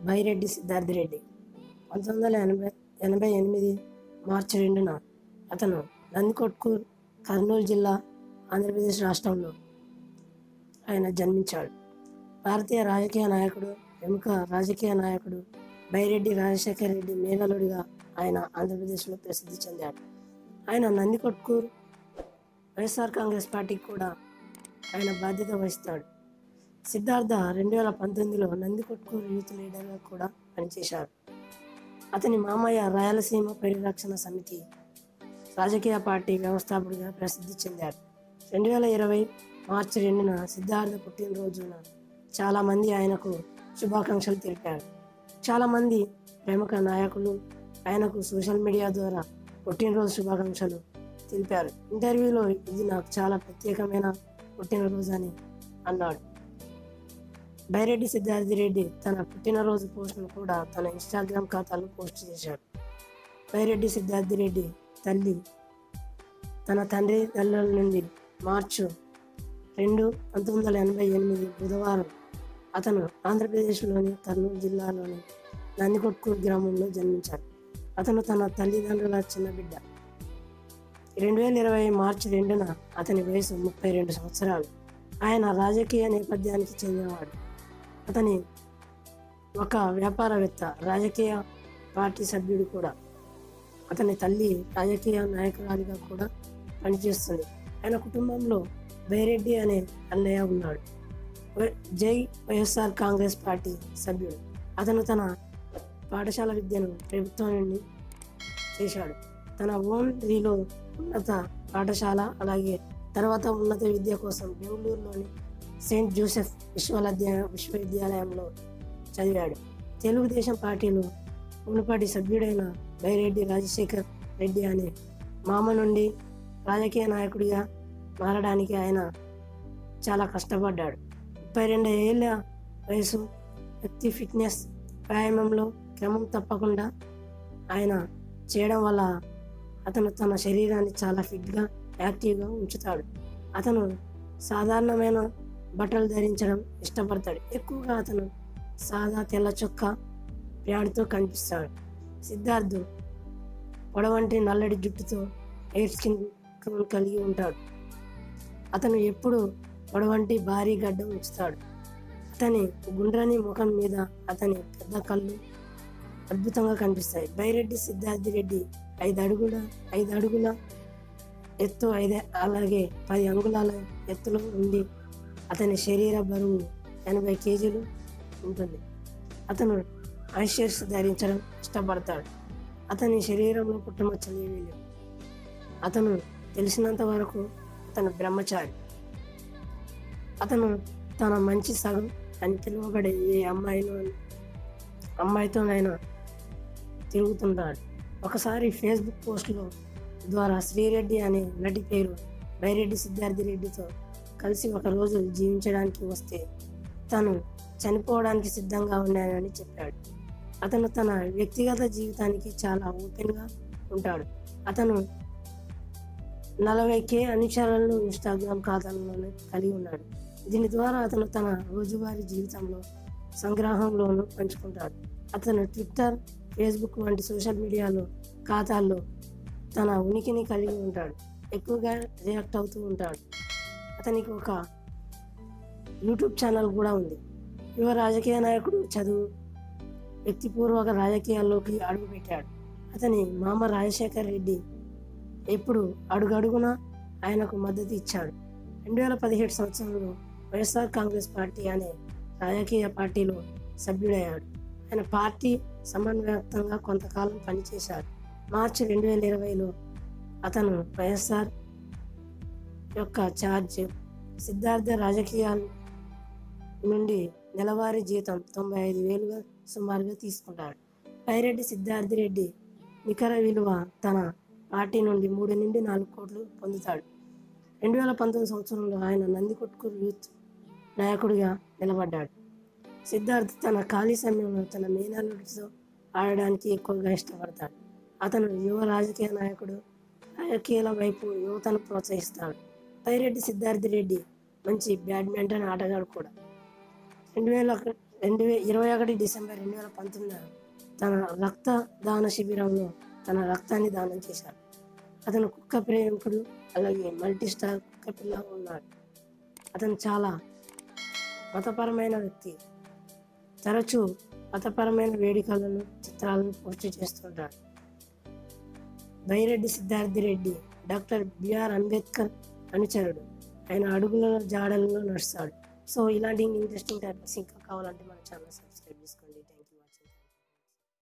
బైరెడ్డి సిద్ధార్థ రెడ్డి పంతొమ్మిది వందల ఎనభై ఎనభై ఎనిమిది మార్చి రెండున అతను నందికొట్కూర్ కర్నూలు జిల్లా ఆంధ్రప్రదేశ్ రాష్ట్రంలో ఆయన జన్మించాడు భారతీయ రాజకీయ నాయకుడు ప్రముఖ రాజకీయ నాయకుడు బైరెడ్డి రాజశేఖర్ రెడ్డి మేనలుడిగా ఆయన ఆంధ్రప్రదేశ్లో ప్రసిద్ధి చెందాడు ఆయన నందికొట్కూర్ వైఎస్ఆర్ కాంగ్రెస్ పార్టీకి కూడా ఆయన బాధ్యత వహిస్తాడు సిద్ధార్థ రెండు వేల పంతొమ్మిదిలో నందికొట్కూరు యూత్ లీడర్గా కూడా పనిచేశాడు అతని మామయ్య రాయలసీమ పరిరక్షణ సమితి రాజకీయ పార్టీ వ్యవస్థాపకుడిగా ప్రసిద్ధి చెందాడు రెండు వేల ఇరవై మార్చి రెండున సిద్ధార్థ పుట్టినరోజున చాలామంది ఆయనకు శుభాకాంక్షలు తెలిపారు చాలామంది ప్రముఖ నాయకులు ఆయనకు సోషల్ మీడియా ద్వారా పుట్టినరోజు శుభాకాంక్షలు తెలిపారు ఇంటర్వ్యూలో ఇది నాకు చాలా ప్రత్యేకమైన పుట్టినరోజు అని అన్నాడు బైరెడ్డి సిద్ధార్థి రెడ్డి తన పుట్టినరోజు పోస్టును కూడా తన ఇన్స్టాగ్రామ్ ఖాతాలో పోస్ట్ చేశాడు బైరెడ్డి సిద్ధార్థి రెడ్డి తల్లి తన తండ్రి తల్లుల నుండి మార్చు రెండు పంతొమ్మిది వందల ఎనభై ఎనిమిది బుధవారం అతను ఆంధ్రప్రదేశ్లోని కర్నూలు జిల్లాలోని నందికొట్కూరు గ్రామంలో జన్మించాడు అతను తన తల్లిదండ్రుల చిన్న బిడ్డ రెండు వేల ఇరవై మార్చి రెండున అతని వయసు ముప్పై రెండు సంవత్సరాలు ఆయన రాజకీయ నేపథ్యానికి చెందినవాడు అతని ఒక వ్యాపారవేత్త రాజకీయ పార్టీ సభ్యుడు కూడా అతని తల్లి రాజకీయ నాయకురాలిగా కూడా పనిచేస్తుంది ఆయన కుటుంబంలో బైరెడ్డి అనే అన్నయ్య ఉన్నాడు వై- జై వైఎస్ఆర్ కాంగ్రెస్ పార్టీ సభ్యుడు అతను తన పాఠశాల విద్యను ప్రభుత్వం నుండి చేశాడు తన ఓన్ రీలో ఉన్నత పాఠశాల అలాగే తర్వాత ఉన్నత విద్య కోసం బెంగళూరులోని సెయింట్ జోసెఫ్ విశ్వవిద్యా విశ్వవిద్యాలయంలో చదివాడు తెలుగుదేశం పార్టీలో మునుపటి సభ్యుడైన బైరెడ్డి రాజశేఖర్ రెడ్డి అనే మామ నుండి రాజకీయ నాయకుడిగా మారడానికి ఆయన చాలా కష్టపడ్డాడు ముప్పై రెండు ఏళ్ళ వయసు వ్యక్తి ఫిట్నెస్ వ్యాయామంలో క్రమం తప్పకుండా ఆయన చేయడం వల్ల అతను తన శరీరాన్ని చాలా ఫిట్గా యాక్టివ్గా ఉంచుతాడు అతను సాధారణమైన బట్టలు ధరించడం ఇష్టపడతాడు ఎక్కువగా అతను సాదా తెల్ల చొక్కా ప్యాంటుతో కనిపిస్తాడు సిద్ధార్థ్ పొడవంటి నల్లటి జుట్టుతో ఎయిర్ స్కిన్ కలిగి ఉంటాడు అతను ఎప్పుడు పొడవంటి భారీ గడ్డ ఉంచుతాడు అతని గుండ్రని ముఖం మీద అతని పెద్ద కళ్ళు అద్భుతంగా కనిపిస్తాయి బైరెడ్డి సిద్ధార్థి రెడ్డి ఐదు అడుగుల ఐదు అడుగుల ఎత్తు ఐదు అలాగే పది అంగుళాల ఎత్తులో ఉండి అతని శరీర బరువు ఎనభై కేజీలు ఉంటుంది అతను ఐషర్స్ ధరించడం ఇష్టపడతాడు అతని శరీరంలో పుట్టుమచ్చలు ఏమీ లేవు అతను తెలిసినంత వరకు అతను బ్రహ్మచారి అతను తన మంచి సగం అని పిలువబడే ఏ అమ్మాయిలో అమ్మాయితోనైనా తిరుగుతుంటాడు ఒకసారి ఫేస్బుక్ పోస్ట్లో ద్వారా శ్రీరెడ్డి అనే నటి పేరు బైరెడ్డి సిద్ధార్థి రెడ్డితో కలిసి ఒక రోజు జీవించడానికి వస్తే తను చనిపోవడానికి సిద్ధంగా ఉన్నానని చెప్పాడు అతను తన వ్యక్తిగత జీవితానికి చాలా ఓపెన్గా ఉంటాడు అతను నలభై కే అనుచరులను ఇన్స్టాగ్రామ్ ఖాతాలోనే కలిగి ఉన్నాడు దీని ద్వారా అతను తన రోజువారీ జీవితంలో సంగ్రహంలోనూ పంచుకుంటాడు అతను ట్విట్టర్ ఫేస్బుక్ వంటి సోషల్ మీడియాలో ఖాతాల్లో తన ఉనికిని కలిగి ఉంటాడు ఎక్కువగా రియాక్ట్ అవుతూ ఉంటాడు అతనికి ఒక యూట్యూబ్ ఛానల్ కూడా ఉంది యువ రాజకీయ నాయకుడు చదువు వ్యక్తిపూర్వక రాజకీయాల్లోకి అడుగుపెట్టాడు అతని మామ రాజశేఖర్ రెడ్డి ఎప్పుడు అడుగడుగునా ఆయనకు మద్దతు ఇచ్చాడు రెండు వేల పదిహేడు సంవత్సరంలో వైఎస్ఆర్ కాంగ్రెస్ పార్టీ అనే రాజకీయ పార్టీలో సభ్యుడయ్యాడు ఆయన పార్టీ సమన్వయకంగా కొంతకాలం పనిచేశాడు మార్చి రెండు వేల ఇరవైలో అతను వైఎస్ఆర్ యొక్క ఛార్జ్ సిద్ధార్థ రాజకీయాల నుండి నెలవారీ జీతం తొంభై ఐదు వేలుగా సుమారుగా తీసుకుంటాడు పైరెడ్డి సిద్ధార్థి రెడ్డి నికర విలువ తన పార్టీ నుండి మూడు నుండి నాలుగు కోట్లు పొందుతాడు రెండు వేల పంతొమ్మిది సంవత్సరంలో ఆయన నందికొట్కూరు యూత్ నాయకుడిగా నిలబడ్డాడు సిద్ధార్థ్ తన ఖాళీ సమయంలో తన మేనల్లుడితో ఆడడానికి ఎక్కువగా ఇష్టపడతాడు అతను యువ రాజకీయ నాయకుడు రాజకీయాల వైపు యువతను ప్రోత్సహిస్తాడు పైరెడ్డి సిద్ధార్థి రెడ్డి మంచి బ్యాడ్మింటన్ ఆటగాడు కూడా రెండు వేల రెండు వే ఇరవై ఒకటి డిసెంబర్ రెండు వేల పంతొమ్మిదిన తన రక్త దాన శిబిరంలో తన రక్తాన్ని దానం చేశాడు అతను కుక్క ప్రేమికుడు అలాగే మల్టీ స్టార్ కుక్క పిల్ల ఉన్నాడు అతను చాలా మతపరమైన వ్యక్తి తరచూ మతపరమైన వేడుకలను చిత్రాలను పోస్ట్ చేస్తుంటాడు బైరెడ్డి సిద్ధార్థి రెడ్డి డాక్టర్ బిఆర్ అంబేద్కర్ అనుచరుడు ఆయన అడుగుల జాడలలో నడుస్తాడు సో ఇలాంటి ఇంట్రెస్టింగ్ టాపిక్స్ ఇంకా కావాలంటే మన ఛానల్ సబ్స్క్రైబ్